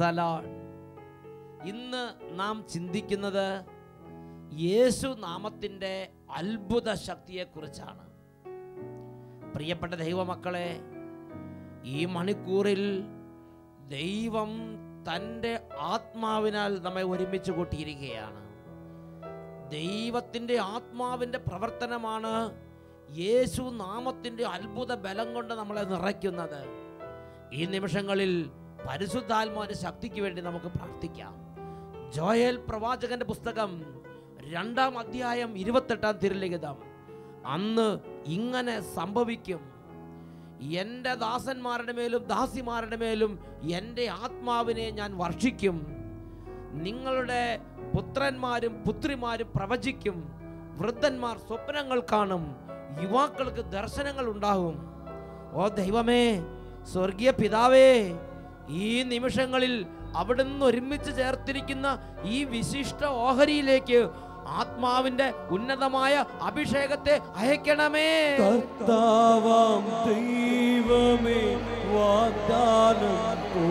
പ്രൈസലോൺ ഇന്ന് നാം ചിന്തിക്കുന്നത് യേശു നാമത്തിൻ്റെ അത്ഭുത ശക്തിയെക്കുറിച്ചാണ് പ്രിയപ്പെട്ട ദൈവമക്കളെ ഈ മണിക്കൂറിൽ ദൈവം തൻ്റെ ആത്മാവിനാൽ നമ്മെ ഒരുമിച്ച് കൂട്ടിയിരിക്കുകയാണ് ദൈവത്തിൻ്റെ ആത്മാവിൻ്റെ പ്രവർത്തനമാണ് യേശു നാമത്തിൻ്റെ അത്ഭുത ബലം കൊണ്ട് നമ്മളെ നിറയ്ക്കുന്നത് ഈ നിമിഷങ്ങളിൽ പരിശുദ്ധാത്മാവിന്റെ ശക്തിക്ക് വേണ്ടി നമുക്ക് പ്രാർത്ഥിക്കാം ജോയൽ പ്രവാചകന്റെ പുസ്തകം രണ്ടാം അധ്യായം ഇരുപത്തെട്ടാം തിരുലിഖിതം അന്ന് ഇങ്ങനെ സംഭവിക്കും എൻ്റെ ദാസന്മാരുടെ മേലും ദാസിമാരുടെ മേലും എൻ്റെ ആത്മാവിനെ ഞാൻ വർഷിക്കും നിങ്ങളുടെ പുത്രന്മാരും പുത്രിമാരും പ്രവചിക്കും വൃദ്ധന്മാർ സ്വപ്നങ്ങൾ കാണും യുവാക്കൾക്ക് ദർശനങ്ങൾ ഉണ്ടാകും ഓ ദൈവമേ സ്വർഗീയ പിതാവേ ഈ നിമിഷങ്ങളിൽ അവിടുന്ന് ഒരുമിച്ച് ചേർത്തിരിക്കുന്ന ഈ വിശിഷ്ട ഓഹരിയിലേക്ക് ആത്മാവിന്റെ ഉന്നതമായ അഭിഷേകത്തെ അയക്കണമേ കർത്താവാം ദൈവമേ വാഗ്ദാനം പോ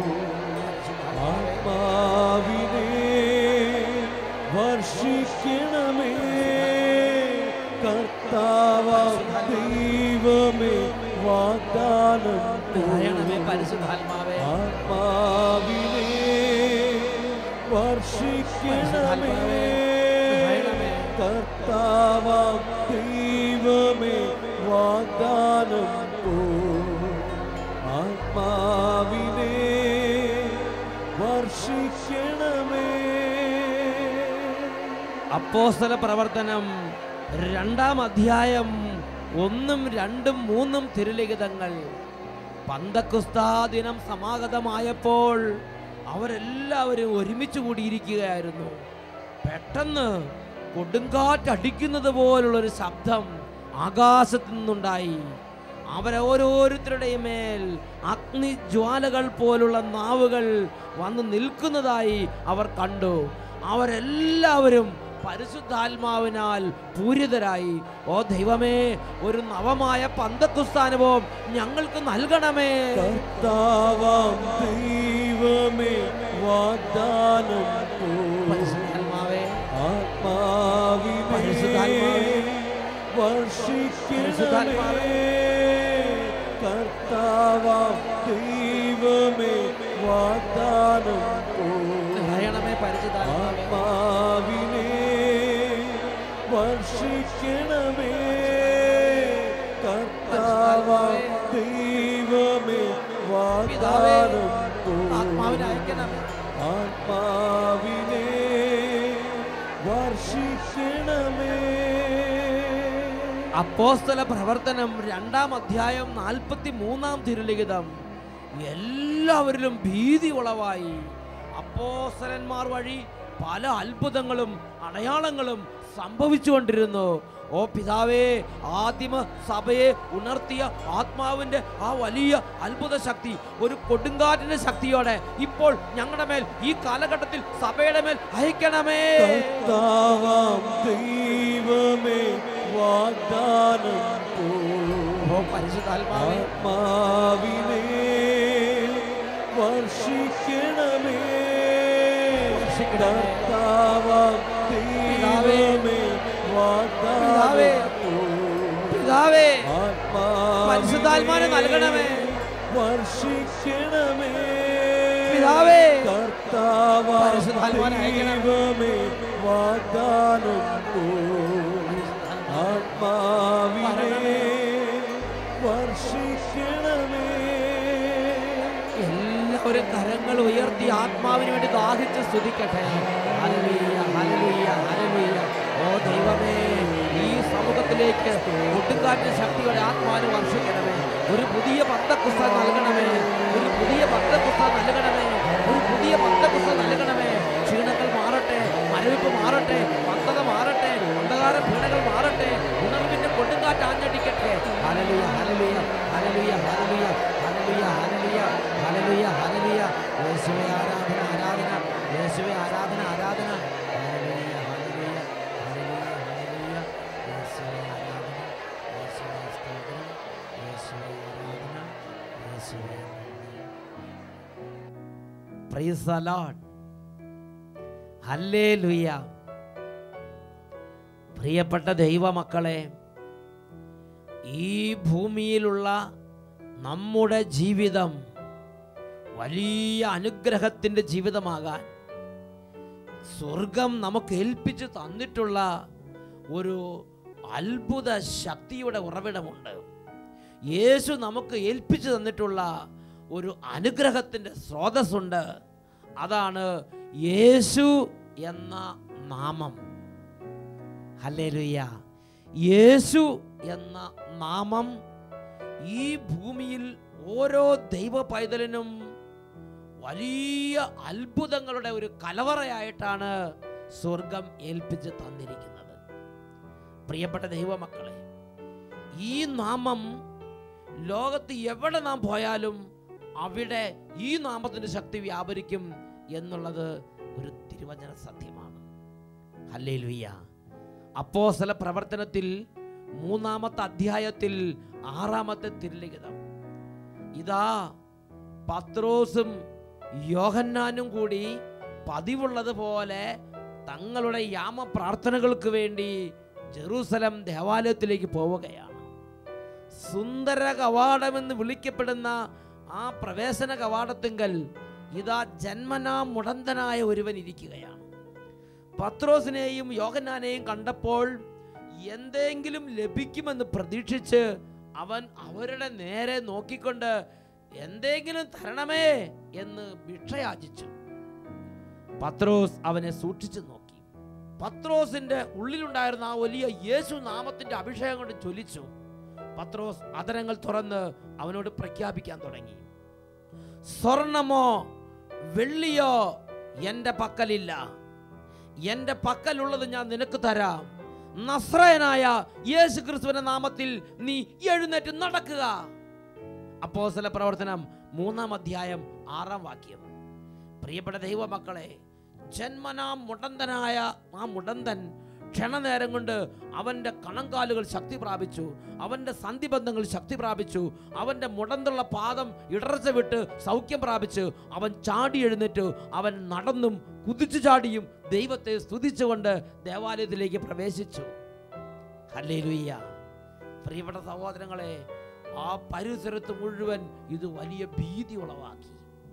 ആത്മാവിനെ വർഷിക്കണമേ കർത്താവാം ദൈവമേ വാഗ്ദാനം പോ നിറയണമേ പരിശുദ്ധാത്മാവേ ആത്മാവിനെ വർഷിക്കണമേ കർത്താവാം ദൈവമേ വാഗ്ദാനം പോ ആത്മാവിനെ വർഷിക്കണമേ അപ്പോസ്തല പ്രവർത്തനം രണ്ടാം അധ്യായം ഒന്നും രണ്ടും മൂന്നും തിരുലിഖിതങ്ങൾ പന്തക്കുസ്താ ദിനം സമാഗതമായപ്പോൾ അവരെല്ലാവരും ഒരുമിച്ച് കൂടിയിരിക്കുകയായിരുന്നു പെട്ടെന്ന് കൊടുങ്കാറ്റടിക്കുന്നത് പോലുള്ളൊരു ശബ്ദം ആകാശത്തു നിന്നുണ്ടായി അവരോരോരുത്തരുടെയും മേൽ അഗ്നിജ്വാലകൾ പോലുള്ള നാവുകൾ വന്ന് നിൽക്കുന്നതായി അവർ കണ്ടു അവരെല്ലാവരും പരിശുദ്ധാത്മാവിനാൽ പൂരിതരായി ഓ ദൈവമേ ഒരു നവമായ പന്തക്കുസ്ഥാനുഭവം ഞങ്ങൾക്ക് നൽകണമേ കർത്താവാം ദൈവമേ വാഗ്ദാനം പോ പരിശുദ്ധാത്മാവേ ആത്മാവിനെ പരിശുദ്ധാത്മാവേ. വർഷിക്കണമേ പരിശുദ്ധാത്മാവേ. കർത്താവാം ദൈവമേ വാഗ്ദാനം പോ നിറയണമേ പരിശുദ്ധാത്മാവേ ആത്മാവിനെ വർഷിക്കണമേ കർത്താവാം ദൈവമേ വാഗ്ദാനം പോ ആത്മാവിനെ അയക്കണമേ ആത്മാവിനെ വർഷിക്കണമേ അപ്പോസ്തല പ്രവർത്തനം രണ്ടാം അധ്യായം നാൽപ്പത്തി മൂന്നാം തിരുലിഖിതം എല്ലാവരിലും ഭീതി ഉളവായി അപ്പോസ്തലന്മാർ വഴി പല അത്ഭുതങ്ങളും അടയാളങ്ങളും സംഭവിച്ചുകൊണ്ടിരുന്നു ഓ പിതാവേ ആദിമ സഭയെ ഉണർത്തിയ ആത്മാവിന്റെ ആ വലിയ അത്ഭുത ശക്തി ഒരു കൊടുങ്കാറ്റിന്റെ ശക്തിയോടെ ഇപ്പോൾ ഞങ്ങളുടെ മേൽ ഈ കാലഘട്ടത്തിൽ സഭയുടെ മേൽ അയക്കണമേ കർത്താവാം ദൈവമേ വാഗ്ദാനം പോ ഓ പരിശുദ്ധാത്മാവേ ആത്മാവിനെ വർഷിക്കണമേ വർഷിക്കണമേ. കർത്താവാം ദൈവമേ വാഗ്ദാനം പിതാവേ. പോ പിതാവേ ആത്മാവിനെ പരിശുദ്ധാത്മാവിനെ നൽകണമേ. വർഷിക്കണമേ പിതാവേ. കർത്താവാം പരിശുദ്ധാത്മാവിനെ അയക്കണമേ. ദൈവമേ വാഗ്ദാനം പോ ആത്മാവിനെ വർഷിക്കണമേ എല്ലാവരും കരങ്ങൾ ഉയർത്തി ആത്മാവിന് വേണ്ടി ദാഹിച്ച് സ്തുതിക്കട്ടെ ഹല്ലേലൂയ, ഹല്ലേലൂയ, ഹല്ലേലൂയ. ഓ ദൈവമേ ഈ സമൂഹത്തിലേക്ക് കൊടുങ്കാറ്റിന്റെ ശക്തിയുടെ ആത്മാവിനെ വർഷിക്കണമേ ഒരു പുതിയ പന്തക്കുസ്ത നൽകണമേ ഒരു പുതിയ പന്തക്കുസ്ത നൽകണമേ ഒരു പുതിയ പന്തക്കുസ്ത നൽകണമേ ക്ഷീണങ്ങൾ മാറട്ടെ മരവിപ്പ് മാറട്ടെ മന്ദത മാറട്ടെ അന്ധകാര പീഡകൾ മാറട്ടെ ഉണർവിന്റെ കൊടുങ്കാറ്റ് ആഞ്ഞടിക്കട്ടെ ഹല്ലേലൂയ ഹല്ലേലൂയ ഹല്ലേലൂയ ഹല്ലേലൂയ ഹല്ലേലൂയ ഹല്ലേലൂയ ഹല്ലേലൂയ ഹല്ലേലൂയ യേശുവേ ആരാധന ആരാധന യേശുവേ ആരാധന ആരാധന ഹല്ലേലൂയ ഹല്ലേലൂയ ഹല്ലേലൂയ ഹല്ലേലൂയ യേശുവേ ആരാധന യേശുവേ സ്തോത്രം യേശുവേ ആരാധന യേശുവേ നന്ദി. പ്രൈസ് ദ ലോർഡ് ഹല്ലേലൂയ പ്രിയപ്പെട്ട ദൈവമക്കളെ ഈ ഭൂമിയിലുള്ള നമ്മുടെ ജീവിതം വലിയ അനുഗ്രഹത്തിൻ്റെ ജീവിതമാകാൻ സ്വർഗം നമുക്ക് ഏൽപ്പിച്ചു തന്നിട്ടുള്ള ഒരു അത്ഭുത ശക്തിയുടെ ഉറവിടമുണ്ട് യേശു നമുക്ക് ഏൽപ്പിച്ചു തന്നിട്ടുള്ള ഒരു അനുഗ്രഹത്തിൻ്റെ സ്രോതസ്സുണ്ട് അതാണ് യേശു എന്ന നാമം ഹല്ലേലൂയ യേശു എന്ന നാമം ഈ ഭൂമിയിൽ ഓരോ ദൈവ പൈതലിനും വലിയ അത്ഭുതങ്ങളുടെ ഒരു കലവറയായിട്ടാണ് സ്വർഗം ഏൽപ്പിച്ച് തന്നിരിക്കുന്നത് പ്രിയപ്പെട്ട ദൈവമക്കളെ ഈ നാമം ലോകത്ത് എവിടെ നാം പോയാലും അവിടെ ഈ നാമത്തിന്റെ ശക്തി വ്യാപരിക്കും എന്നുള്ളത് ഒരു തിരുവചന സത്യമാണ് ഹല്ലേലൂയ അപ്പോസ്തല പ്രവർത്തനത്തിൽ മൂന്നാമത്തെ അധ്യായത്തിൽ ആറാമത്തെ തിരുലിഖിതം ഇതാ പത്രോസും യോഹന്നാനും കൂടി പതിവുള്ളതുപോലെ തങ്ങളുടെ യാമ പ്രാർത്ഥനകൾക്ക് വേണ്ടി ജെറൂസലം ദേവാലയത്തിലേക്ക് പോവുകയാണ് സുന്ദര കവാടമെന്ന് വിളിക്കപ്പെടുന്ന ആ പ്രവേശന കവാടത്തിങ്കൽ ഇതാ ജന്മനാ മുടന്തനായ ഒരുവൻ ഇരിക്കുകയാണ് പത്രോസിനെയും യോഹന്നാനെയും കണ്ടപ്പോൾ എന്തെങ്കിലും ലഭിക്കുമെന്ന് പ്രതീക്ഷിച്ച് അവൻ അവരുടെ നേരെ നോക്കിക്കൊണ്ട് എന്തെങ്കിലും തരണമേ എന്ന് ഭിക്ഷയാചിച്ചു പത്രോസ് അവനെ സൂക്ഷിച്ചു നോക്കി പത്രോസിന്റെ ഉള്ളിലുണ്ടായിരുന്ന ആ വലിയ യേശു നാമത്തിന്റെ അഭിഷേകം കൊണ്ട് ജ്വലിച്ചു പത്രോസ് അതരങ്ങൾ തുറന്ന് അവനോട് പ്രഖ്യാപിക്കാൻ തുടങ്ങി സ്വർണമോ വെള്ളിയോ എൻ്റെ പക്കലില്ല എൻ്റെ പക്കലുള്ളത് ഞാൻ നിനക്ക് തരാം നസ്രയനായ യേശു ക്രിസ്തുവിന്റെ നാമത്തിൽ നീ എഴുന്നേറ്റ് നടക്കുക അപ്പോസ്തല പ്രവർത്തനം മൂന്നാം അധ്യായം ആറാം വാക്യം പ്രിയപ്പെട്ട ദൈവമക്കളെ ജന്മനാ മുടന്തനായ ആ മുടന്തൻ ക്ഷണനേരം കൊണ്ട് അവൻ്റെ കണങ്കാലുകൾ ശക്തി പ്രാപിച്ചു അവൻ്റെ സന്ധിബന്ധങ്ങൾ ശക്തി പ്രാപിച്ചു അവൻ്റെ മുടന്തുള്ള പാദം ഇടർച്ച വിട്ട് സൗഖ്യം പ്രാപിച്ച് അവൻ ചാടി എഴുന്നേറ്റ് അവൻ നടന്നും കുതിച്ചു ചാടിയും ദൈവത്തെ സ്തുതിച്ചുകൊണ്ട് ദേവാലയത്തിലേക്ക് പ്രവേശിച്ചു ഹല്ലേലൂയ്യ പ്രിയപ്പെട്ട സഹോദരങ്ങളെ ആ പരിസരത്ത് മുഴുവൻ ഇത് വലിയ ഭീതി ഉളവാക്കി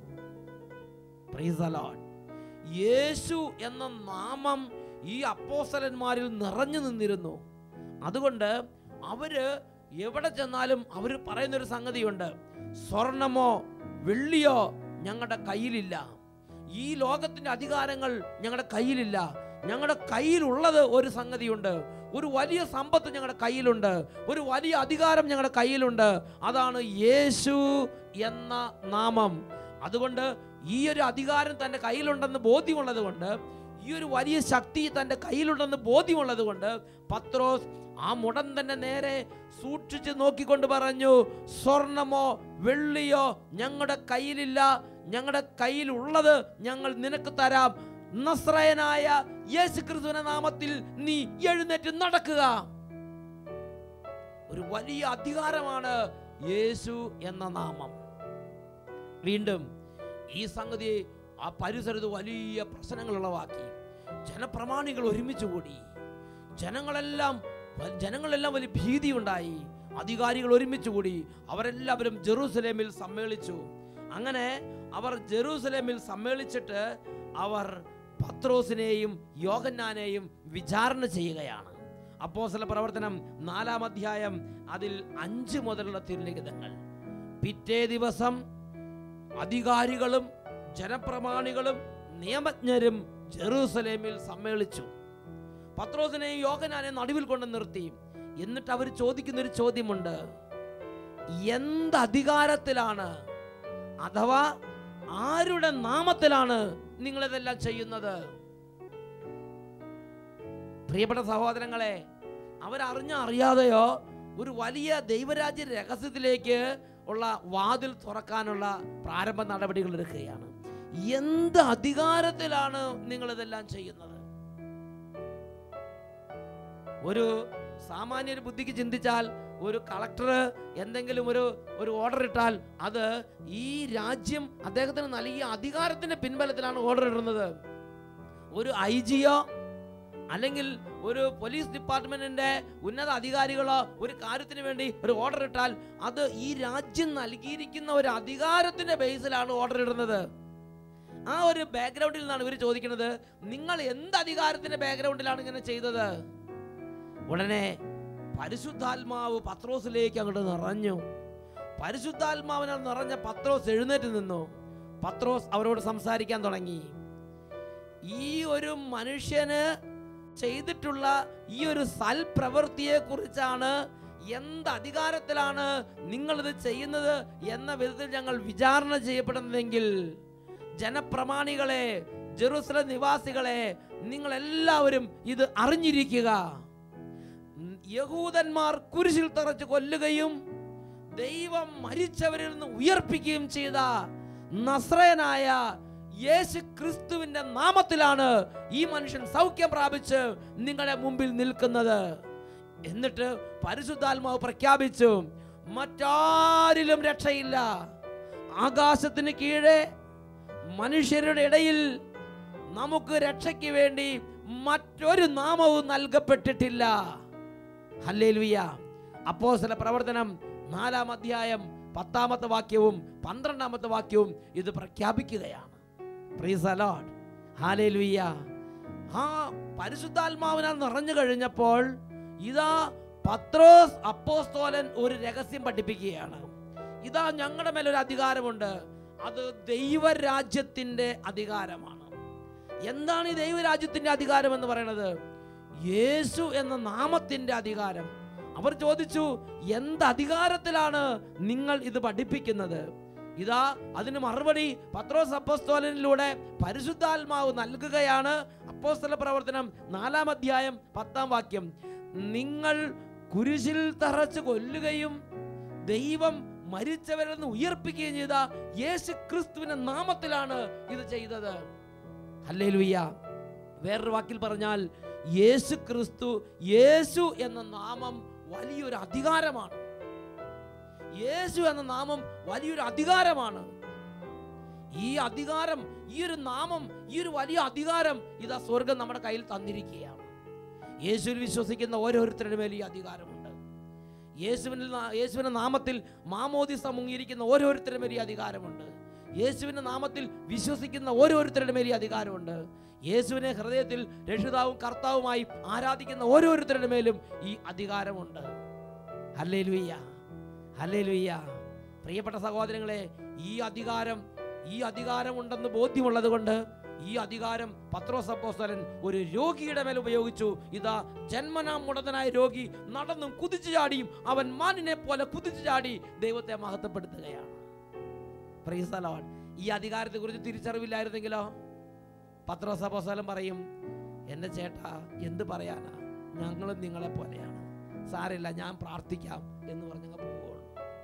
Praise the Lord. യേശു എന്ന നാമം ഈ അപ്പോസ്തലന്മാരിൽ നിറഞ്ഞു നിന്നിരുന്നു അതുകൊണ്ട് അവര് എവിടെ ചെന്നാലും അവർ പറയുന്നൊരു സംഗതിയുണ്ട് സ്വർണമോ വെള്ളിയോ ഞങ്ങളുടെ കയ്യിലില്ല ഈ ലോകത്തിന്റെ അധികാരങ്ങൾ ഞങ്ങളുടെ കയ്യിലില്ല ഞങ്ങളുടെ കയ്യിലുള്ളത് ഒരു സംഗതിയുണ്ട് ഒരു വലിയ സമ്പത്ത് ഞങ്ങളുടെ കയ്യിലുണ്ട് ഒരു വലിയ അധികാരം ഞങ്ങളുടെ കയ്യിലുണ്ട് അതാണ് യേശു എന്ന നാമം അതുകൊണ്ട് ഈ ഒരു അധികാരം തൻ്റെ കയ്യിലുണ്ടെന്ന് ബോധ്യമുള്ളത് കൊണ്ട് ഈ ഒരു വലിയ ശക്തി തൻ്റെ കയ്യിലുണ്ടെന്ന് ബോധ്യമുള്ളത് കൊണ്ട് പത്രോസ് ആ മുടന്തന്റെ നേരെ സൂക്ഷിച്ച് നോക്കിക്കൊണ്ട് പറഞ്ഞു സ്വർണമോ വെള്ളിയോ ഞങ്ങളുടെ കയ്യിലില്ല ഞങ്ങളുടെ കയ്യിലുള്ളത് ഞങ്ങൾ നിനക്ക് തരാം നസ്രയനായ യേശു ക്രിസ്തുവിന്റെ നാമത്തിൽ നീ എഴുന്നേറ്റ് നടക്കുക ഒരു വലിയ അധികാരമാണ് യേശു എന്ന നാമം വീണ്ടും ഈ സംഗതി ആ പരിസരത്ത് വലിയ പ്രശ്നങ്ങൾ ഉളവാക്കി ജനപ്രമാണികൾ ഒരുമിച്ച് കൂടി ജനങ്ങളെല്ലാം വ- ജനങ്ങളെല്ലാം വലിയ ഭീതി ഉണ്ടായി അധികാരികൾ ഒരുമിച്ച് കൂടി അവരെല്ലാവരും ജെറൂസലേമിൽ സമ്മേളിച്ചു അങ്ങനെ അവർ ജെറൂസലേമിൽ സമ്മേളിച്ചിട്ട് അവർ പത്രോസിനെയും യോഹന്നാനെയും വിചാരണ ചെയ്യുകയാണ് അപ്പോസ്തല പ്രവർത്തനം നാലാം അധ്യായം അതിൽ അഞ്ച് മുതലുള്ള തിരുലിഖിതങ്ങൾ പിറ്റേ ദിവസം അധികാരികളും ജനപ്രമാണികളും നിയമജ്ഞരും ജെറൂസലേമിൽ സമ്മേളിച്ചു പത്രോസിനെയും യോഹനാനെ നടുവിൽ കൊണ്ട് നിർത്തി എന്നിട്ട് അവർ ചോദിക്കുന്ന ഒരു ചോദ്യമുണ്ട് എന്ത് അധികാരത്തിലാണ് അഥവാ ആരുടെ നാമത്തിലാണ് നിങ്ങളിതെല്ലാം ചെയ്യുന്നത് പ്രിയപ്പെട്ട സഹോദരങ്ങളെ അവരറിഞ്ഞ അറിയാതെയോ ഒരു വലിയ ദൈവരാജ്യ രഹസ്യത്തിലേക്ക് ഉള്ള വാതിൽ തുറക്കാനുള്ള പ്രാരംഭ നടപടികൾ എടുക്കുകയാണ് എന്ത് അധികാരത്തിലാണ് നിങ്ങളിതെല്ലാം ചെയ്യുന്നത് ഒരു സാമാന്യ ഒരു ബുദ്ധിക്ക് ചിന്തിച്ചാൽ ഒരു കളക്ടർ എന്തെങ്കിലും ഒരു ഒരു ഓർഡർ ഇട്ടാൽ അത് ഈ രാജ്യം അദ്ദേഹത്തിന് നൽകിയ അധികാരത്തിന്റെ പിൻബലത്തിലാണ് ഓർഡർ ഇടുന്നത് ഒരു ഐ ജിയോ അല്ലെങ്കിൽ ഒരു പോലീസ് ഡിപ്പാർട്ട്മെന്റിന്റെ ഉന്നത അധികാരികളോ ഒരു കാര്യത്തിന് വേണ്ടി ഒരു ഓർഡർ ഇട്ടാൽ അത് ഈ രാജ്യം നൽകിയിരിക്കുന്ന ഒരു അധികാരത്തിന്റെ ബേസിലാണ് ഓർഡർ ഇടുന്നത് ആ ഒരു ബാക്ക്ഗ്രൗണ്ടിൽ നിന്നാണ് ഇവർ ചോദിക്കുന്നത് നിങ്ങൾ എന്ത് അധികാരത്തിന്റെ ബാക്ക്ഗ്രൗണ്ടിലാണ് ഇങ്ങനെ ചെയ്തത് ഉടനെ പരിശുദ്ധാത്മാവ് പത്രോസിലേക്ക് അങ്ങോട്ട് നിറഞ്ഞു പരിശുദ്ധാത്മാവിനാൽ നിറഞ്ഞ പത്രോസ് എഴുന്നേറ്റ് നിന്നു പത്രോസ് അവരോട് സംസാരിക്കാൻ തുടങ്ങി ഈ ഒരു മനുഷ്യന് ചെയ്തിട്ടുള്ള ഈ ഒരു സൽപ്രവൃത്തിയെ കുറിച്ചാണ് എന്ത് അധികാരത്തിലാണ് നിങ്ങളിത് ചെയ്യുന്നത് എന്ന വിധത്തിൽ ഞങ്ങൾ വിചാരണ ചെയ്യപ്പെടുന്നതെങ്കിൽ ജനപ്രമാണികളെ ജെറുസലം നിവാസികളെ നിങ്ങൾ എല്ലാവരും ഇത് അറിഞ്ഞിരിക്കുക ഉം, യഹൂദന്മാർ കുരിശിൽ തറച്ച് കൊല്ലുകയും ദൈവം മരിച്ചവരിൽ നിന്ന് ഉയർപ്പിക്കുകയും ചെയ്ത നസ്രയനായ യേശു ക്രിസ്തുവിന്റെ നാമത്തിലാണ് ഈ മനുഷ്യൻ സൗഖ്യം പ്രാപിച്ച് നിങ്ങളുടെ മുമ്പിൽ നിൽക്കുന്നത് എന്നിട്ട് പരിശുദ്ധാത്മാവ് പ്രഖ്യാപിച്ചു മറ്റാരിലും രക്ഷയില്ല ആകാശത്തിന് കീഴെ മനുഷ്യരുടെ ഇടയിൽ നമുക്ക് രക്ഷയ്ക്ക് വേണ്ടി മറ്റൊരു നാമവും നൽകപ്പെട്ടിട്ടില്ല ഹല്ലേലൂയ അപ്പോസ്തല പ്രവർത്തനം നാലാം അധ്യായം പത്താമത്തെ വാക്യവും പന്ത്രണ്ടാമത്തെ വാക്യവും ഇത് പ്രഖ്യാപിക്കുകയാണ് Praise the Lord. ഹല്ലേലൂയ ആ പരിശുദ്ധാത്മാവിനാൽ നിറഞ്ഞു കഴിഞ്ഞപ്പോൾ ഇതാ പത്രോസ് അപ്പോസ്തോലൻ ഒരു രഹസ്യം പഠിപ്പിക്കുകയാണ് ഇതാ ഞങ്ങളുടെ മേലൊരു അധികാരമുണ്ട് അത് ദൈവരാജ്യത്തിന്റെ അധികാരമാണ് എന്താണ് ഈ ദൈവരാജ്യത്തിന്റെ അധികാരം എന്ന് പറയുന്നത് യേശു എന്ന നാമത്തിന്റെ അധികാരം അവർ ചോദിച്ചു എന്ത് അധികാരത്തിലാണ് നിങ്ങൾ ഇത് പഠിപ്പിക്കുന്നത് ഇതാ അതിന് മറുപടി പത്രോസ് അപ്പോസ്തോലനിലൂടെ പരിശുദ്ധാത്മാവ് നൽകുകയാണ് അപ്പോസ്തല പ്രവർത്തനം നാലാം അധ്യായം പത്താം വാക്യം നിങ്ങൾ കുരിശിൽ തറച്ച് കൊല്ലുകയും ദൈവം മരിച്ചവരിൽ നിന്ന് ഉയർപ്പിക്കുകയും ചെയ്ത യേശു ക്രിസ്തുവിന്റെ നാമത്തിലാണ് ഇത് ചെയ്തത് ഹല്ലേലൂയ വേറൊരു വാക്കിൽ പറഞ്ഞാൽ യേശു ക്രിസ്തു യേശു എന്ന നാമം വലിയൊരു അധികാരമാണ് യേശു എന്ന നാമം വലിയൊരു അധികാരമാണ് ഈ അധികാരം ഈ ഒരു നാമം ഈ ഒരു വലിയ അധികാരം ഇതാ സ്വർഗം നമ്മുടെ കയ്യിൽ തന്നിരിക്കുകയാണ് യേശുവിൽ വിശ്വസിക്കുന്ന ഓരോരുത്തരുടെ മേൽ ഈ അധികാരമുണ്ട് യേശുവിൻ്റെ നാ- യേശുവിന്റെ നാമത്തിൽ മാമോദിസ മുങ്ങിയിരിക്കുന്ന ഓരോരുത്തരുടെ മേൽ ഈ അധികാരമുണ്ട് യേശുവിന്റെ നാമത്തിൽ വിശ്വസിക്കുന്ന ഓരോരുത്തരുടെ മേൽ ഈ അധികാരമുണ്ട് യേശുവിനെ ഹൃദയത്തിൽ രക്ഷിതാവും കർത്താവുമായി ആരാധിക്കുന്ന ഓരോരുത്തരുടെ മേലും ഈ അധികാരമുണ്ട് ഹല്ലേലൂയ്യ ഹല്ലേലൂയ്യ പ്രിയപ്പെട്ട സഹോദരങ്ങളെ ഈ അധികാരം ഈ അധികാരം ഉണ്ടെന്ന് ബോധ്യമുള്ളത് കൊണ്ട് ഈ അധികാരം പത്രോസ് അപ്പോസ്തലൻ ഒരു രോഗിയുടെ മേൽ ഉപയോഗിച്ചു ഇതാ ജന്മനാ മുടന്തനായ രോഗി നടന്നും കുതിച്ചു ചാടിയും അവൻ മാനിനെ പോലെ കുതിച്ചു ചാടി ദൈവത്തെ മഹത്വപ്പെടുത്തുകയാണ് Praise the Lord. ഈ അധികാരത്തെ കുറിച്ച് തിരിച്ചറിവില്ലായിരുന്നെങ്കിലോ പത്രോസ് അപ്പോസ്തലൻ പറയും എൻ്റെ ചേട്ടാ എന്ത് പറയാനാ ഞങ്ങളും നിങ്ങളെ പോലെയാണ് സാരില്ല ഞാൻ പ്രാർത്ഥിക്കാം എന്ന് പറഞ്ഞങ്ങ് പോവുകയുള്ളൂ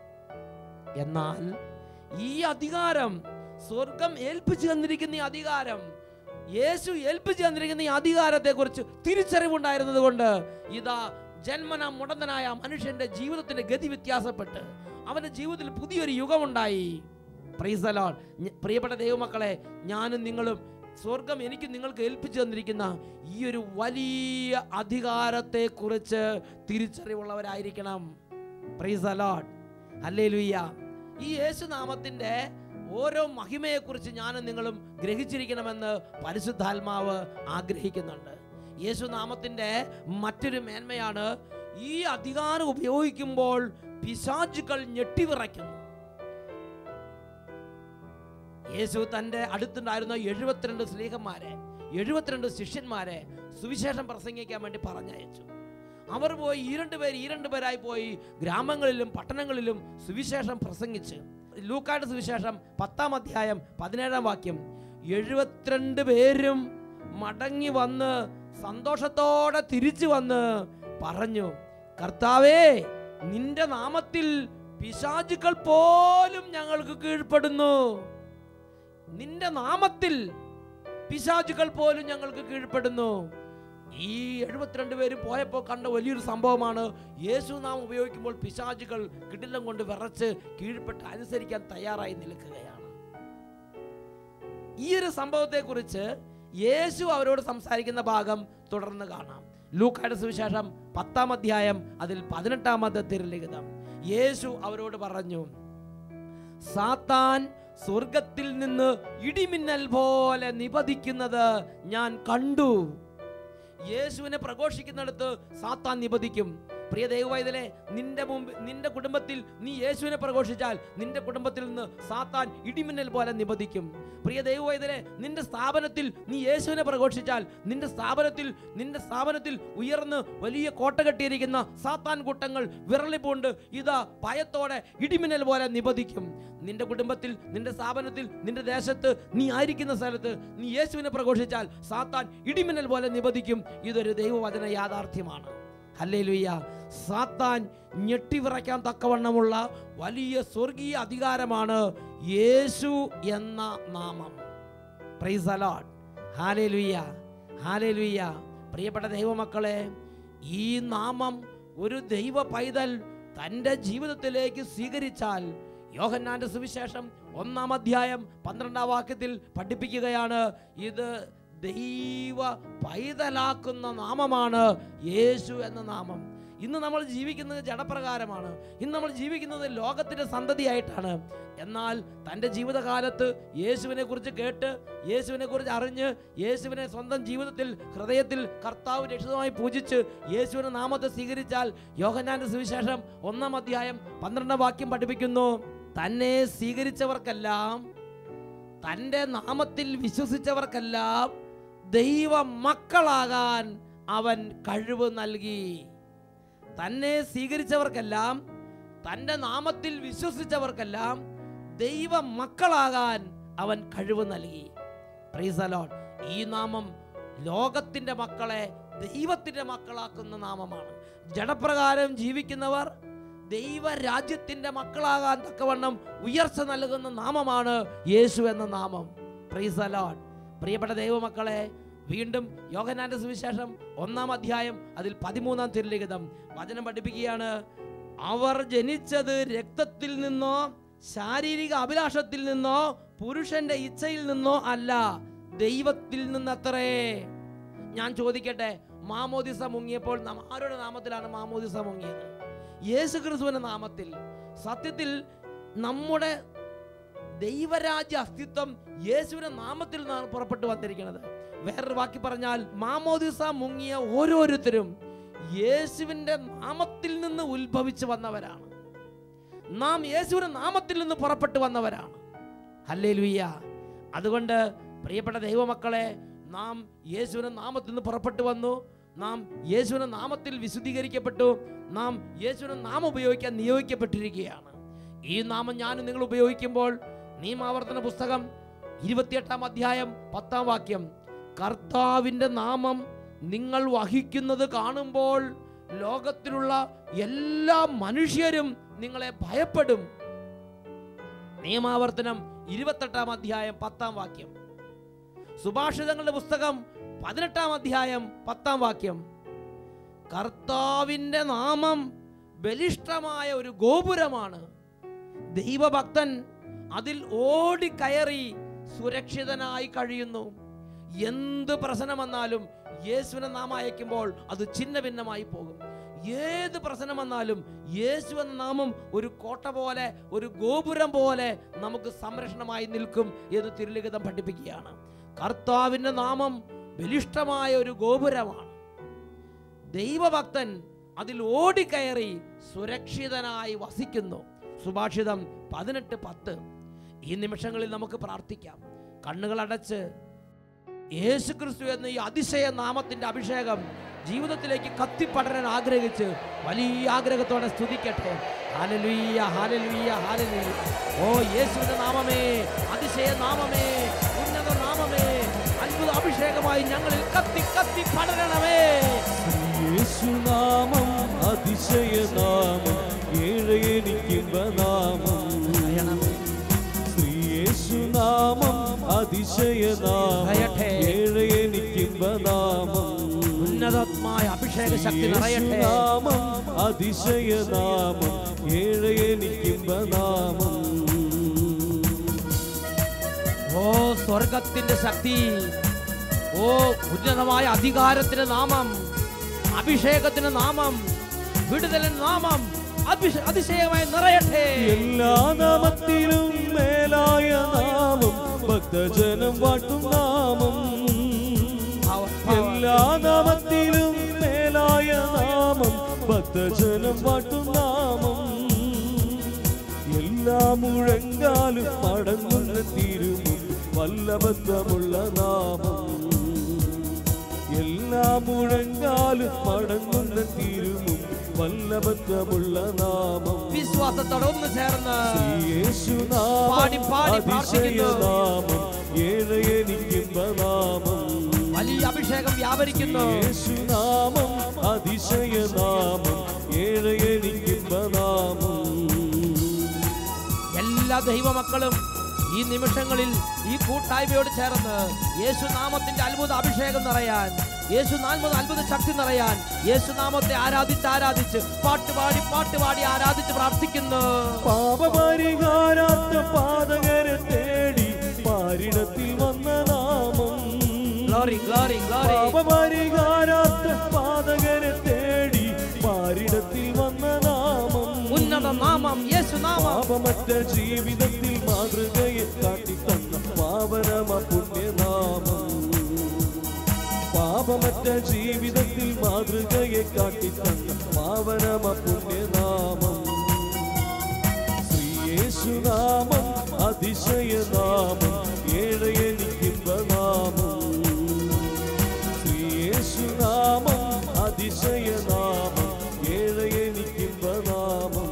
എന്നാൽ ഈ അധികാരം സ്വർഗം ഏൽപ്പിച്ചു തന്നിരിക്കുന്ന ഈ അധികാരം യേശു ഏൽപ്പിച്ചു തന്നിരിക്കുന്ന ഈ അധികാരത്തെ കുറിച്ച് തിരിച്ചറിവുണ്ടായിരുന്നത് കൊണ്ട് ഇതാ ജന്മന മുടന്തനായ ആ മനുഷ്യന്റെ ജീവിതത്തിന്റെ ഗതി വ്യത്യാസപ്പെട്ട് അവന്റെ ജീവിതത്തിൽ പുതിയൊരു യുഗമുണ്ടായി Praise the Lord. ഞ- പ്രിയപ്പെട്ട ദൈവമക്കളെ ഞാനും നിങ്ങളും സ്വർഗം എനിക്ക് നിങ്ങൾക്ക് ഏൽപ്പിച്ചു തന്നിരിക്കുന്ന ഈ ഒരു വലിയ അധികാരത്തെ കുറിച്ച് തിരിച്ചറിവുള്ളവരായിരിക്കണം പ്രൈസ് അലോട്ട് അല്ലേ ലുയ്യ ഈ യേശുനാമത്തിന്റെ ഓരോ മഹിമയെക്കുറിച്ച് ഞാനും നിങ്ങളും ഗ്രഹിച്ചിരിക്കണമെന്ന് പരിശുദ്ധാത്മാവ് ആഗ്രഹിക്കുന്നുണ്ട് യേശുനാമത്തിന്റെ മറ്റൊരു മേന്മയാണ് ഈ അധികാരം ഉപയോഗിക്കുമ്പോൾ പിശാചുക്കൾ ഞെട്ടിവിറയ്ക്കുന്നു യേശു തൻ്റെ അടുത്തുണ്ടായിരുന്ന എഴുപത്തിരണ്ട് സ്ലീഹന്മാരെ എഴുപത്തിരണ്ട് ശിഷ്യന്മാരെ സുവിശേഷം പ്രസംഗിക്കാൻ വേണ്ടി പറഞ്ഞയച്ചു അവർ പോയി ഈ രണ്ട് പേര് ഈ രണ്ട് പേരായി പോയി ഗ്രാമങ്ങളിലും പട്ടണങ്ങളിലും സുവിശേഷം പ്രസംഗിച്ച് ലൂക്കായുടെ സുവിശേഷം പത്താം അധ്യായം പതിനേഴാം വാക്യം എഴുപത്തിരണ്ട് പേരും മടങ്ങി വന്ന് സന്തോഷത്തോടെ തിരിച്ചു വന്ന് പറഞ്ഞു കർത്താവേ നിന്റെ നാമത്തിൽ പിശാചുക്കൾ പോലും ഞങ്ങൾക്ക് കീഴ്പ്പെടുന്നു നിന്റെ നാമത്തിൽ പിശാചുകൾ പോലും ഞങ്ങൾക്ക് കീഴ്പ്പെടുന്നു ഈ എഴുപത്തിരണ്ട് പേരും പോയപ്പോൾ കണ്ട വലിയൊരു സംഭവമാണ് യേശു നാം ഉപയോഗിക്കുമ്പോൾ പിശാചുകൾ കിടിലം കൊണ്ട് വിറച്ച് കീഴ്പ്പെട്ട് അനുസരിക്കാൻ തയ്യാറായി നിൽക്കുകയാണ് ഈ ഒരു സംഭവത്തെക്കുറിച്ച് യേശു അവരോട് സംസാരിക്കുന്ന ഭാഗം തുടർന്ന് കാണാം ലൂക്കായുടെ സുവിശേഷം പത്താം അധ്യായം അതിൽ പതിനെട്ടാമത്തെ തിരുലിഖിതം യേശു അവരോട് പറഞ്ഞു സാത്താൻ സ്വർഗത്തിൽ നിന്ന് ഇടിമിന്നൽ പോലെ നിപതിക്കുന്നത് ഞാൻ കണ്ടു യേശുവിനെ പ്രഘോഷിക്കുന്നിടത്ത് സാത്താൻ നിപതിക്കും പ്രിയ ദൈവവൈതലെ നിന്റെ മുമ്പ് നിന്റെ കുടുംബത്തിൽ നീ യേശുവിനെ പ്രഘോഷിച്ചാൽ നിന്റെ കുടുംബത്തിൽ നിന്ന് സാത്താൻ ഇടിമിന്നൽ പോലെ നിപതിക്കും പ്രിയ ദൈവവൈതലെ നിന്റെ സ്ഥാപനത്തിൽ നീ യേശുവിനെ പ്രഘോഷിച്ചാൽ നിന്റെ സ്ഥാപനത്തിൽ നിന്റെ സ്ഥാപനത്തിൽ ഉയർന്ന് വലിയ കോട്ട കെട്ടിയിരിക്കുന്ന സാത്താൻ കൂട്ടങ്ങൾ വിറളിപ്പുണ്ട് ഇതാ ഭയത്തോടെ ഇടിമിന്നൽ പോലെ നിപതിക്കും നിന്റെ കുടുംബത്തിൽ നിന്റെ സ്ഥാപനത്തിൽ നിന്റെ ദേശത്ത് നീ ആയിരിക്കുന്ന സ്ഥലത്ത് നീ യേശുവിനെ പ്രഘോഷിച്ചാൽ സാത്താൻ ഇടിമിന്നൽ പോലെ നിപതിക്കും ഇതൊരു ദൈവവചന യാഥാർത്ഥ്യമാണ് ഹല്ലേലൂയ സാത്താൻ ഞെട്ടിവിറയ്ക്കാൻ തക്കവണ്ണമുള്ള വലിയ സ്വർഗീയ അധികാരമാണ് യേശു എന്ന നാമം പ്രൈസ് അലോട്ട് ഹാലേലുയ്യ ഹാലേലുയ്യ പ്രിയപ്പെട്ട ദൈവമക്കളെ ഈ നാമം ഒരു ദൈവ പൈതൽ തൻ്റെ ജീവിതത്തിലേക്ക് സ്വീകരിച്ചാൽ യോഹന്നാന്റെ സുവിശേഷം ഒന്നാം അധ്യായം പന്ത്രണ്ടാം വാക്യത്തിൽ പഠിപ്പിക്കുകയാണ് ഇത് ദൈവ പൈതലാക്കുന്ന നാമമാണ് യേശു എന്ന നാമം ഇന്ന് നമ്മൾ ജീവിക്കുന്നത് ജഡപ്രകാരമാണ് ഇന്ന് നമ്മൾ ജീവിക്കുന്നത് ലോകത്തിൻ്റെ സന്തതിയായിട്ടാണ് എന്നാൽ തൻ്റെ ജീവിതകാലത്ത് യേശുവിനെ കുറിച്ച് കേട്ട് യേശുവിനെ കുറിച്ച് അറിഞ്ഞ് യേശുവിനെ സ്വന്തം ജീവിതത്തിൽ ഹൃദയത്തിൽ കർത്താവ് രക്ഷിതമായി പൂജിച്ച് യേശുവിൻ്റെ നാമത്തെ സ്വീകരിച്ചാൽ യോഹന്നാന്റെ സുവിശേഷം ഒന്നാം അധ്യായം പന്ത്രണ്ടാം വാക്യം പഠിപ്പിക്കുന്നു തന്നെ സ്വീകരിച്ചവർക്കെല്ലാം തൻ്റെ നാമത്തിൽ വിശ്വസിച്ചവർക്കെല്ലാം ദൈവ മക്കളാകാൻ അവൻ കഴിവ് നൽകി തന്നെ സ്വീകരിച്ചവർക്കെല്ലാം തൻ്റെ നാമത്തിൽ വിശ്വസിച്ചവർക്കെല്ലാം ദൈവ മക്കളാകാൻ അവൻ കഴിവ് നൽകി പ്രീസലോൺ ഈ നാമം ലോകത്തിൻ്റെ മക്കളെ ദൈവത്തിൻ്റെ മക്കളാക്കുന്ന നാമമാണ് ജഡപ്രകാരം ജീവിക്കുന്നവർ ദൈവരാജ്യത്തിൻ്റെ മക്കളാകാൻ തക്കവണ്ണം ഉയർച്ച നൽകുന്ന നാമമാണ് യേശു എന്ന നാമം പ്രീസലോൺ പ്രിയപ്പെട്ട ദൈവമക്കളെ വീണ്ടും യോഹനാന്റെ സുവിശേഷം ഒന്നാം അധ്യായം അതിൽ പതിമൂന്നാം തിരുലിഖിതം വചനം പഠിപ്പിക്കുകയാണ് അവർ ജനിച്ചത് രക്തത്തിൽ നിന്നോ ശാരീരിക അഭിലാഷത്തിൽ നിന്നോ പുരുഷന്റെ ഇച്ഛയിൽ നിന്നോ അല്ല ദൈവത്തിൽ നിന്നത്രേ ഞാൻ ചോദിക്കട്ടെ മാമോദിസ മുങ്ങിയപ്പോൾ നാം ആരുടെ നാമത്തിലാണ് മാമോദിസ മുങ്ങിയത് യേശു ക്രിസ്തുവിന്റെ നാമത്തിൽ സത്യത്തിൽ നമ്മുടെ ദൈവരാജ്യ അസ്തിത്വം യേശുവിന്റെ നാമത്തിൽ നിന്നാണ് പുറപ്പെട്ടു വന്നിരിക്കുന്നത് വേറൊരു വാക്കി പറഞ്ഞാൽ മാമോദിസ മുങ്ങിയ ഓരോരുത്തരും യേശുവിന്റെ നാമത്തിൽ നിന്ന് ഉത്ഭവിച്ചു വന്നവരാണ് നാം യേശുവിന്റെ നാമത്തിൽ നിന്ന് പുറപ്പെട്ടു വന്നവരാണ് ഹല്ലേലൂയ്യ അതുകൊണ്ട് പ്രിയപ്പെട്ട ദൈവമക്കളെ നാം യേശുവിന്റെ നാമത്തിൽ നിന്ന് പുറപ്പെട്ടു വന്നു നാം യേശുവിന്റെ നാമത്തിൽ വിശുദ്ധീകരിക്കപ്പെട്ടു നാം യേശുവിന്റെ നാമം ഉപയോഗിക്കാൻ നിയോഗിക്കപ്പെട്ടിരിക്കുകയാണ് ഈ നാമം ഞാൻ നിങ്ങൾ ഉപയോഗിക്കുമ്പോൾ നിയമാവർത്തന പുസ്തകം ഇരുപത്തിയെട്ടാം അധ്യായം പത്താം വാക്യം കർത്താവിൻ്റെ നാമം നിങ്ങൾ വഹിക്കുന്നത് കാണുമ്പോൾ ലോകത്തിലുള്ള എല്ലാ മനുഷ്യരും നിങ്ങളെ ഭയപ്പെടും നിയമാവർത്തനം ഇരുപത്തെട്ടാം അധ്യായം പത്താം വാക്യം സുഭാഷിതങ്ങളുടെ പുസ്തകം പതിനെട്ടാം അധ്യായം പത്താം വാക്യം കർത്താവിൻ്റെ നാമം ബലിഷ്ഠമായ ഒരു ഗോപുരമാണ് ദൈവഭക്തൻ അതിൽ ഓടിക്കയറി സുരക്ഷിതനായി കഴിയുന്നു എന്ത് പ്രശ്നം വന്നാലും യേശുവിനെ നാമം അയക്കുമ്പോൾ അത് ഛിന്ന ഭിന്നമായി പോകും ഏത് പ്രശ്നം വന്നാലും യേശു എന്ന നാമം ഒരു കോട്ട പോലെ ഒരു ഗോപുരം പോലെ നമുക്ക് സംരക്ഷണമായി നിൽക്കും എന്ന് തിരുലിഖിതം പഠിപ്പിക്കുകയാണ് കർത്താവിൻ്റെ നാമം ബലിഷ്ഠമായ ഒരു ഗോപുരമാണ് ദൈവഭക്തൻ അതിൽ ഓടിക്കയറി സുരക്ഷിതനായി വസിക്കുന്നു സുഭാഷിതം പതിനെട്ട് പത്ത് ഈ നിമിഷങ്ങളിൽ നമുക്ക് പ്രാർത്ഥിക്കാം കണ്ണുകൾ അടച്ച് യേശു ക്രിസ്തു എന്ന ഈ അതിശയ നാമത്തിന്റെ അഭിഷേകം ജീവിതത്തിലേക്ക് കത്തിപ്പടരാൻ ആഗ്രഹിച്ച് വലിയ ആഗ്രഹത്തോടെ സ്തുതിക്കട്ടെ ഹാലലുയ്യ ഹാലലുയ്യ ഹാലലുയ്യ ഓ യേശുവിന്റെ നാമമേ അതിശയ നാമമേ ഉന്നത നാമമേ അത്ഭുത അഭിഷേകമായി ഞങ്ങളിൽ കത്തി കത്തി പടരണമേ യേശുനാമം അതിശയനാമം ഏഴ് എനിക്കിമ്പനാമം ശ്രീയേശുനാമം അതിശയനാമം പറയട്ടെ. ഏഴ് എനിക്കിമ്പനാമം ഉന്നത ദൈവത്തിന്റെ ശക്തി നിറയട്ടെ നാമം അതിശയനാമം ഏഴ് എനിക്കിമ്പനാമം ഓ സ്വർഗത്തിന്റെ ശക്തി ഓ ഉന്നതമായ അധികാരത്തിന്റെ നാമം അഭിഷേകത്തിന്റെ നാമം വിടുതലിന്റെ നാമം അഭിഷ- അതിശയമായി നിറയട്ടെ എല്ലാ നാമത്തിലും മേലായ നാമം ഭക്തജനം വാട്ടും നാമം Power, power. എല്ലാ നാമത്തിലും മേലായ നാമം ഭക്തജനം വാട്ടും നാമം എല്ലാ മുഴങ്കാലും മടങ്ങുന്ന തിരുമും വല്ലഭത്വമുള്ള നാമം എല്ലാ മുഴങ്കാലും മടങ്ങുന്ന തിരുമും വല്ലഭത്വമുള്ള നാമം വിശ്വാസത്തോടെ ഒന്ന് ചേർന്ന് യേശുനാമം പാടി, പാടി പ്രാർത്ഥിക്കുന്നു. അതിശയനാമം ഏഴ് എനിക്കിമ്പനാമം വലിയ അഭിഷേകം വ്യാപരിക്കുന്നു യേശുനാമം അതിശയനാമം ഏഴ് എനിക്കിമ്പനാമം എല്ലാ ദൈവമക്കളും ഈ നിമിഷങ്ങളിൽ ഈ കൂട്ടായ്മയോട് ചേർന്ന് യേശുനാമത്തിന്റെ അത്ഭുത അഭിഷേകം നിറയാൻ യേശുനാമത്തെ അത്ഭുത ശക്തി നിറയാൻ യേശുനാമത്തെ ആരാധിച്ച് ആരാധിച്ച് പാട്ടുപാടി പാട്ടുപാടി ആരാധിച്ച് പ്രാർത്ഥിക്കുന്നു പാപപരിഹാരാത്ത പാതകരെ തേടി പാരിടത്തിൽ വന്ന നാമം ഗ്ലോറി ഗ്ലോറി ഗ്ലോറി പാപപരിഹാരാത്ത പാതകരെ തേടി പാരിടത്തിൽ വന്ന നാമം ഉന്നത നാമം യേശുനാമം പാപമറ്റ ജീവിതത്തിൽ മാതൃകയെ കാട്ടിത്തന്ന പാവനമ പുണ്യനാമം പാപമറ്റ ജീവിതത്തിൽ മാതൃകയെ കാട്ടിത്തന്ന പാവനമ പുണ്യനാമം ശ്രീയേശുനാമം അതിശയനാമം ഏഴ് എനിക്കിമ്പനാമം ശ്രീയേശുനാമം അതിശയനാമം ഏഴ് എനിക്കിമ്പനാമം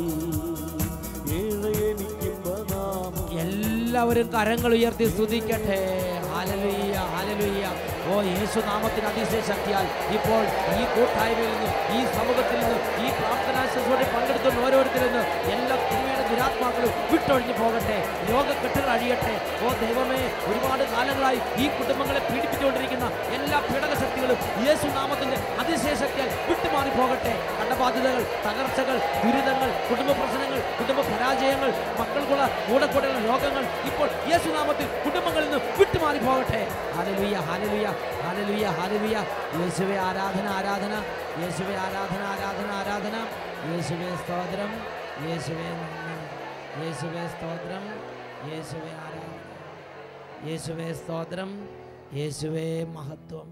ഏഴ് എനിക്കിമ്പനാമം എല്ലാവരും കരങ്ങൾ ഉയർത്തി സ്തുതിക്കട്ടെ ഹാലലുയ്യ ഹാലലുയ്യ ഓ യേശുനാമത്തിന് അതിശയ ശക്തിയാൽ ഇപ്പോൾ ഈ കൂട്ടായ്മയിൽ നിന്ന് ഈ സമൂഹത്തിൽ നിന്ന് ഈ പ്രാർത്ഥനാ ശുശ്രൂഷയിൽ പങ്കെടുക്കുന്ന ഓരോരുത്തരിൽ നിന്ന് എല്ലാ ഭൂമിയുടെ ദുരാത്മാക്കളും വിട്ടൊഴിഞ്ഞു പോകട്ടെ രോഗക്കെട്ടുകൾ അഴിയട്ടെ ഓ ദൈവമേ ഒരുപാട് കാലങ്ങളായി ഈ കുടുംബങ്ങളെ പീഡിപ്പിച്ചുകൊണ്ടിരിക്കുന്ന എല്ലാ പീഡക ശക്തികളും യേശുനാമത്തിന്റെ അതിശയ ശക്തിയാൽ വിട്ടുമാറി പോകട്ടെ കടബാധ്യതകൾ തകർച്ചകൾ ദുരിതങ്ങൾ കുടുംബ പ്രശ്നങ്ങൾ കുടുംബ പരാജയങ്ങൾ മക്കൾക്കുള്ള കൂടക്കൂടെയുള്ള രോഗങ്ങൾ ഇപ്പോൾ യേശുനാമത്തിൽ കുടുംബങ്ങളിൽ നിന്ന് വിട്ടുമാറി പോകട്ടെ ഹാലലുയ്യ ഹാലലുയ്യ ഹാലലുയ്യ ഹാലലുയ്യ യേശുവെ ആരാധന ആരാധന യേശുവെ ആരാധന ആരാധന ആരാധന യേശുവെ സ്തോത്രം യേശുവെ നന്ദി യേശുവെ സ്തോത്രം യേശുവെ ആരാധന യേശുവെ സ്തോത്രം യേശുവെ മഹത്വം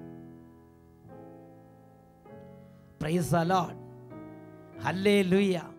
പ്രൈസ് അലോഡ് ഹല്ലേ